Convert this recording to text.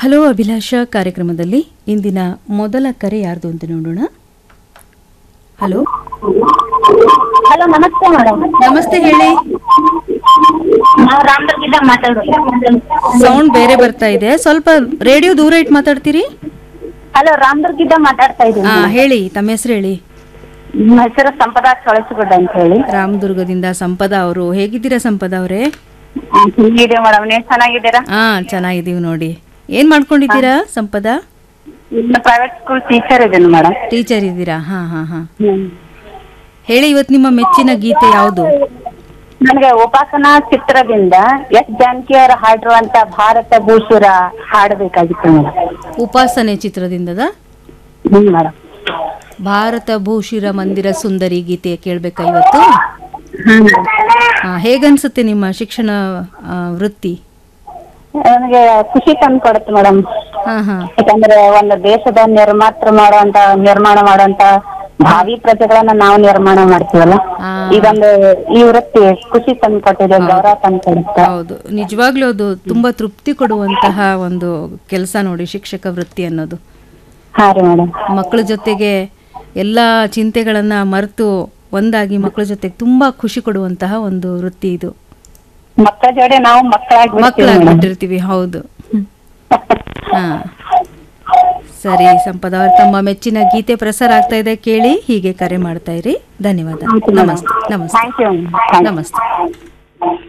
Hello ಅಭಿಲಾಷ ಕಾರ್ಯಕ್ರಮದಲ್ಲಿ ಇಂದಿನ ಮೊದಲ ಕರೆ ಯಾರ್ದು ಅಂತ ನೋಡೋಣ ಹಲೋ ಹಲೋ ನಮಸ್ತೆ ಮೇಡಮ್ ನಮಸ್ತೆ ಹೇಳಿ ನಾವು ರಾಮದುರ್ಗದಿಂದ ಮಾತಾಡೋದು ಸೌಂಡ್ ಬೇರೆ ಬರ್ತಾ ಇದೆ ಸ್ವಲ್ಪ ರೇಡಿಯೋ ದೂರ ಇಟ್ಟು ಮಾತಾಡ್ತೀರಿ ಹಲೋ ರಾಮದುರ್ಗದಿಂದ ಮಾತಾಡ್ತಾ ಇದ್ದೀನಿ ಹಾ ಹೇಳಿ ತಮ್ಮ ಹೆಸರು ಹೇಳಿ ನಿಮ್ಮ ಹೆಸರು ಸಂಪದಾ ಚೊಳಸಿಗುಡ್ಡ ಅಂತ ಹೇಳಿ ರಾಮದುರ್ಗದಿಂದ ಸಂಪದ ಅವರು ಹೇಗಿದ್ದೀರಾ ಸಂಪದ ಅವರೇ ಹೀಗಿದೆ ಮೇಡಮ್ ನೀವು ಚೆನ್ನಾಗಿದ್ದೀರಾ ಹಾ ಚೆನ್ನಾಗಿದ್ದೀವಿ ನೋಡಿ ಏನ್ ಮಾಡ್ಕೊಂಡಿದ್ದೀರಾ ಸಂಪದ ಪ್ರೈವೇಟ್ ಸ್ಕೂಲ್ ಟೀಚರ್ ಇದ್ದೀನಿ ಮೇಡಮ್ ಟೀಚರ್ ಇದ್ದೀರಾ ಹಾ ಹಾ ಹಾ ಹೇಳಿ ಇವತ್ತು ನಿಮ್ಮ ಮೆಚ್ಚಿನ ಗೀತೆ ಯಾವುದು ನನಗೆ ಉಪಾಸನಾ ಚಿತ್ರದಿಂದ ಎಸ್ ಜಾನಕಿ ಅವರ ಹಾಡಿರುವಂತ ಭಾರತ ಭೂಷುರ ಹಾಡಬೇಕಾಗಿತ್ತು ಮೇಡಮ್ ಉಪಾಸನೆ ಚಿತ್ರದಿಂದದ ಹ್ಮ್ ಮೇಡಮ್ ಭಾರತ ಭೂಷಿರ ಮಂದಿರ ಸುಂದರಿ ಗೀತೆ ಕೇಳ್ಬೇಕಾ ಇವತ್ತು ಹ್ಮ್ ಆ, ಹೇಗನ್ಸುತ್ತೆ ನಿಮ್ಮ ಶಿಕ್ಷಣ ಆ, ವೃತ್ತಿ ನನಗೆ ಖುಷಿ ತಂದು ಕೊಡುತ್ತೆ ಮೇಡಮ್ ಹಾ ಹಾ ಯಾಕಂದ್ರೆ ಒಂದು ದೇಶದ ನಿರ್ಮಾತೃ ಮಾಡುವಂತ ನಿರ್ಮಾಣ ಮಾಡುವಂತ ಭಾವಿ ಪ್ರಜೆಗಳನ್ನ ನಾವು ನಿರ್ಮಾಣ ಮಾಡ್ತೀವಲ್ಲ ಆ. ಇದೊಂದು ಈ ವೃತ್ತಿ ಖುಷಿ ತಂದು ಕೊಟ್ಟಿದೆ ಗೌರವ ತಂದು ಕೊಡುತ್ತೆ ಹೌದು ನಿಜವಾಗ್ಲೂ ಅದು ತುಂಬಾ ತೃಪ್ತಿ ಕೊಡುವಂತಹ ಒಂದು ಕೆಲಸ ನೋಡಿ ಶಿಕ್ಷಕ ವೃತ್ತಿ ಅನ್ನೋದು ಹಾ ರೀ ಮೇಡಮ್ ಮಕ್ಕಳ ಜೊತೆಗೆ ಎಲ್ಲ ಚಿಂತೆಗಳನ್ನ ಮರೆತು ಒಂದಾಗಿ ಮಕ್ಕಳ ಜೊತೆಗೆ ತುಂಬಾ ಖುಷಿ ಕೊಡುವಂತಹ ಒಂದು ವೃತ್ತಿ ಇದು ಮಕ್ಕಳ ಜೋಡಿ ನಾವು ಮಕ್ಕಳಾಗಿ ಬಿಡ್ತೀವಿ madam. ಮಕ್ಕಳಾಗ್ಬಿಟ್ಟಿರ್ತೀವಿ ಹೌದು ಹಾ ಸರಿ ಸಂಪದ ಅವ್ರ ತಮ್ಮ ಮೆಚ್ಚಿನ ಗೀತೆ ಪ್ರಸಾರ ಆಗ್ತಾ ಇದೆ ಕೇಳಿ ಹೀಗೆ ಕರೆ ಮಾಡ್ತಾ ಇರಿ ಧನ್ಯವಾದ Thank you, madam. ನಮಸ್ತೆ ನಮಸ್ತೆ Thank you, madam. Thank you. ನಮಸ್ತೆ